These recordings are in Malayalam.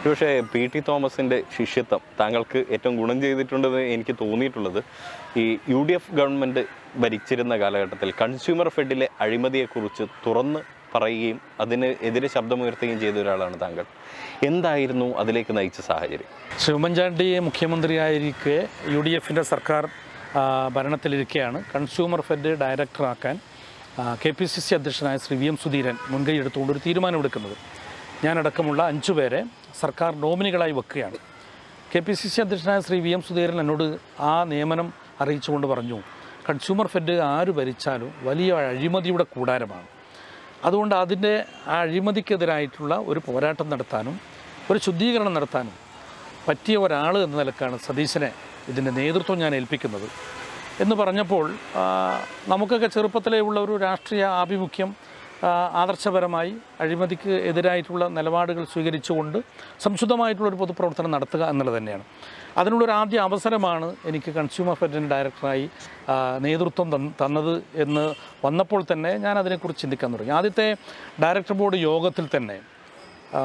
പക്ഷേ പി ടി തോമസിൻ്റെ ശിഷ്യത്വം താങ്കൾക്ക് ഏറ്റവും ഗുണം ചെയ്തിട്ടുണ്ടെന്ന് എനിക്ക് തോന്നിയിട്ടുള്ളത് ഈ യു ഡി എഫ് ഗവൺമെൻറ് ഭരിച്ചിരുന്ന കാലഘട്ടത്തിൽ കൺസ്യൂമർ ഫെഡിലെ അഴിമതിയെക്കുറിച്ച് തുറന്ന് പറയുകയും അതിന് എതിരെ ശബ്ദമുയർത്തുകയും ചെയ്ത ഒരാളാണ് താങ്കൾ എന്തായിരുന്നു അതിലേക്ക് നയിച്ച സാഹചര്യം ശ്രീ ഉമ്മൻചാണ്ടി മുഖ്യമന്ത്രിയായിരിക്കെ യു ഡി എഫിൻ്റെ സർക്കാർ ആ, ഭരണത്തിലിരിക്കെയാണ് consumer fed ഡയറക്ടറാക്കാൻ K P C C അധ്യക്ഷനായ ശ്രീ വി എം സുധീരൻ മുൻകൈ എടുത്തുകൊണ്ട് ഒരു തീരുമാനമെടുക്കുന്നത് ഞാനടക്കമുള്ള അഞ്ചു പേരെ സർക്കാർ നോമിനികളായി വെക്കുകയാണ് കെ പി സി സി അധ്യക്ഷനായ ശ്രീ വി എം സുധീരൻ എന്നോട് ആ നിയമനം അറിയിച്ചുകൊണ്ട് പറഞ്ഞു കൺസ്യൂമർ ഫെഡ് ആര് ഭരിച്ചാലും വലിയ അഴിമതിയുടെ കൂടാരമാണ് അതുകൊണ്ട് അതിൻ്റെ ആ അഴിമതിക്കെതിരായിട്ടുള്ള ഒരു പോരാട്ടം നടത്താനും ഒരു ശുദ്ധീകരണം നടത്താനും പറ്റിയ ഒരാൾ എന്ന നിലക്കാണ് സതീശനെ ഇതിൻ്റെ നേതൃത്വം ഞാൻ ഏൽപ്പിക്കുന്നത് എന്ന് പറഞ്ഞപ്പോൾ ആ, നമുക്കൊക്കെ ചെറുപ്പത്തിലേ ഉള്ള ഒരു രാഷ്ട്രീയ ആഭിമുഖ്യം ആ, ആദർശപരമായി അഴിമതിക്ക് എതിരായിട്ടുള്ള നിലപാടുകൾ സ്വീകരിച്ചുകൊണ്ട് സംശുദ്ധമായിട്ടുള്ള ഒരു പൊതുപ്രവർത്തനം നടത്തുക എന്നുള്ളത് തന്നെയാണ് അതിനുള്ളൊരു ആദ്യ അവസരമാണ് എനിക്ക് കൺസ്യൂമർ ഫെഡിൻ്റെ ഡയറക്ടറായി ആ, നേതൃത്വം തന്ന- തന്നത് എന്ന് വന്നപ്പോൾ തന്നെ ഞാൻ അതിനെക്കുറിച്ച് ചിന്തിക്കാൻ തുടങ്ങി ആദ്യത്തെ ഡയറക്ടർ ബോർഡ് യോഗത്തിൽ തന്നെ ആ,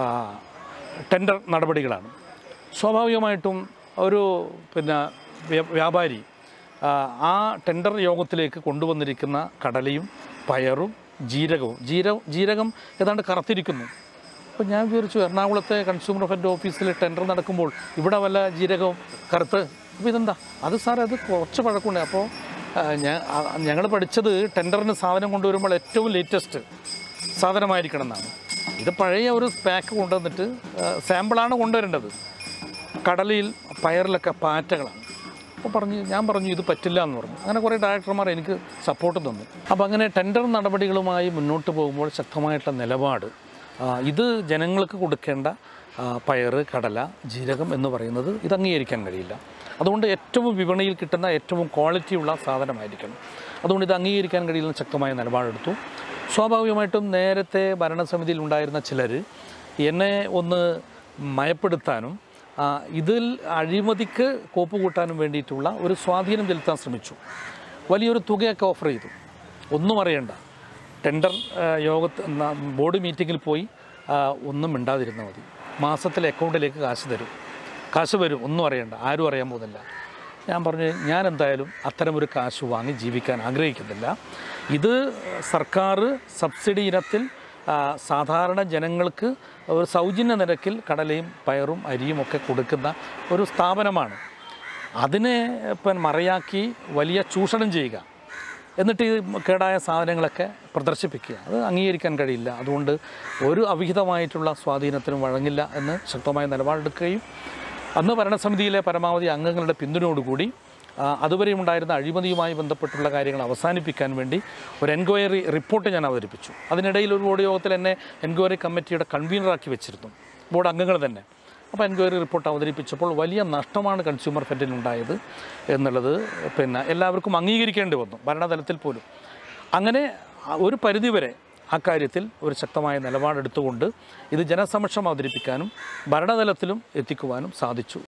ടെൻഡർ നടപടികളാണ് സ്വാഭാവികമായിട്ടും ഒരു പിന്നെ വ്യ- വ്യാപാരി ആ, ആ ടെൻഡർ യോഗത്തിലേക്ക് കൊണ്ടുവന്നിരിക്കുന്ന കടലയും പയറും ജീരകവും ജീര ജീരകം ഏതാണ്ട് കറുത്തിരിക്കുന്നു അപ്പോൾ ഞാൻ വിചാരിച്ചു എറണാകുളത്തെ കൺസ്യൂമർ ഫെഡ് ഓഫീസിൽ ടെൻഡർ നടക്കുമ്പോൾ ഇവിടെ വല്ല ജീരകവും കറുത്ത് അപ്പോൾ ഇതെന്താ അത് സാറേ അത് കുറച്ച് പഴക്കമുണ്ട് അപ്പോൾ ഞാൻ ഞങ്ങൾ പഠിച്ചത് ടെൻഡറിന് സാധനം കൊണ്ടുവരുമ്പോൾ ഏറ്റവും ലേറ്റസ്റ്റ് സാധനമായിരിക്കണം എന്നാണ് ഇത് പഴയ ഒരു പാക്ക് കൊണ്ടുവന്നിട്ട് സാമ്പിളാണ് കൊണ്ടുവരേണ്ടത് കടലയിൽ പയറിലൊക്കെ പാറ്റകളാണ് അപ്പോൾ പറഞ്ഞു ഞാൻ പറഞ്ഞു ഇത് പറ്റില്ല എന്ന് പറഞ്ഞു അങ്ങനെ കുറേ ഡയറക്ടർമാർ എനിക്ക് സപ്പോർട്ട് തന്നു അപ്പോൾ അങ്ങനെ ടെൻഡർ നടപടികളുമായി മുന്നോട്ട് പോകുമ്പോൾ ശക്തമായിട്ടുള്ള നിലപാട് ആ, ഇത് ജനങ്ങൾക്ക് കൊടുക്കേണ്ട ആ, പയറ് കടല ജീരകം എന്ന് പറയുന്നത് ഇത് അംഗീകരിക്കാൻ കഴിയില്ല അതുകൊണ്ട് ഏറ്റവും വിപണിയിൽ കിട്ടുന്ന ഏറ്റവും ക്വാളിറ്റിയുള്ള സാധനമായിരിക്കണം അതുകൊണ്ട് ഇത് അംഗീകരിക്കാൻ കഴിയുന്ന ശക്തമായ നിലപാടെടുത്തു സ്വാഭാവികമായിട്ടും നേരത്തെ ഭരണസമിതിയിൽ ഉണ്ടായിരുന്ന ചിലർ എന്നെ ഒന്ന് മയപ്പെടുത്താനും ആ, ഇതിൽ അഴിമതിക്ക് കോപ്പ് കൂട്ടാനും വേണ്ടിയിട്ടുള്ള ഒരു സ്വാധീനം ചെലുത്താൻ ശ്രമിച്ചു വലിയൊരു തുകയൊക്കെ ഓഫർ ചെയ്തു ഒന്നും അറിയണ്ട ടെൻഡർ യോഗത്ത് ബോർഡ് മീറ്റിങ്ങിൽ പോയി ആ, ഒന്നും മിണ്ടാതിരുന്നാൽ മതി മാസത്തിലെ അക്കൗണ്ടിലേക്ക് കാശ് തരും കാശ് വരും ഒന്നും അറിയണ്ട ആരും അറിയാൻ പോകുന്നില്ല ഞാൻ പറഞ്ഞു ഞാൻ എന്തായാലും അത്തരമൊരു കാശ് വാങ്ങി ജീവിക്കാൻ ആഗ്രഹിക്കുന്നില്ല ഇത് സർക്കാർ സബ്സിഡി ഇനത്തിൽ ആ, സാധാരണ ജനങ്ങൾക്ക് ഒരു സൗജന്യ നിരക്കിൽ കടലയും പയറും അരിയും ഒക്കെ കൊടുക്കുന്ന ഒരു സ്ഥാപനമാണ് അതിനെ ഇപ്പം മറയാക്കി വലിയ ചൂഷണം ചെയ്യുക എന്നിട്ട് ഈ കേടായ സാധനങ്ങളൊക്കെ പ്രദർശിപ്പിക്കുക അത് അംഗീകരിക്കാൻ കഴിയില്ല അതുകൊണ്ട് ഒരു അവിഹിതമായിട്ടുള്ള സ്വാധീനത്തിനും വഴങ്ങില്ല എന്ന് ശക്തമായ നിലപാടെടുക്കുകയും അന്ന് ഭരണസമിതിയിലെ പരമാവധി അംഗങ്ങളുടെ പിന്തുണയോടുകൂടി ആ, അതുവരെ ഉണ്ടായിരുന്ന അഴിമതിയുമായി ബന്ധപ്പെട്ടുള്ള കാര്യങ്ങൾ അവസാനിപ്പിക്കാൻ വേണ്ടി ഒരു എൻക്വയറി റിപ്പോർട്ട് ഞാൻ അവതരിപ്പിച്ചു അതിനിടയിൽ ഒരു ബോർഡ് യോഗത്തിൽ എന്നെ എൻക്വയറി കമ്മിറ്റിയുടെ കൺവീനറാക്കി വെച്ചിരുന്നു ബോർഡ് അംഗങ്ങൾ തന്നെ അപ്പോൾ എൻക്വയറി റിപ്പോർട്ട് അവതരിപ്പിച്ചപ്പോൾ വലിയ നഷ്ടമാണ് കൺസ്യൂമർ ഫെഡിനുണ്ടായത് എന്നുള്ളത് പിന്നെ എല്ലാവർക്കും അംഗീകരിക്കേണ്ടി വന്നു ഭരണതലത്തിൽ പോലും അങ്ങനെ ഒരു പരിധിവരെ അക്കാര്യത്തിൽ ഒരു ശക്തമായ നിലപാടെടുത്തുകൊണ്ട് ഇത് ജനസമക്ഷം അവതരിപ്പിക്കാനും ഭരണതലത്തിലും എത്തിക്കുവാനും സാധിച്ചു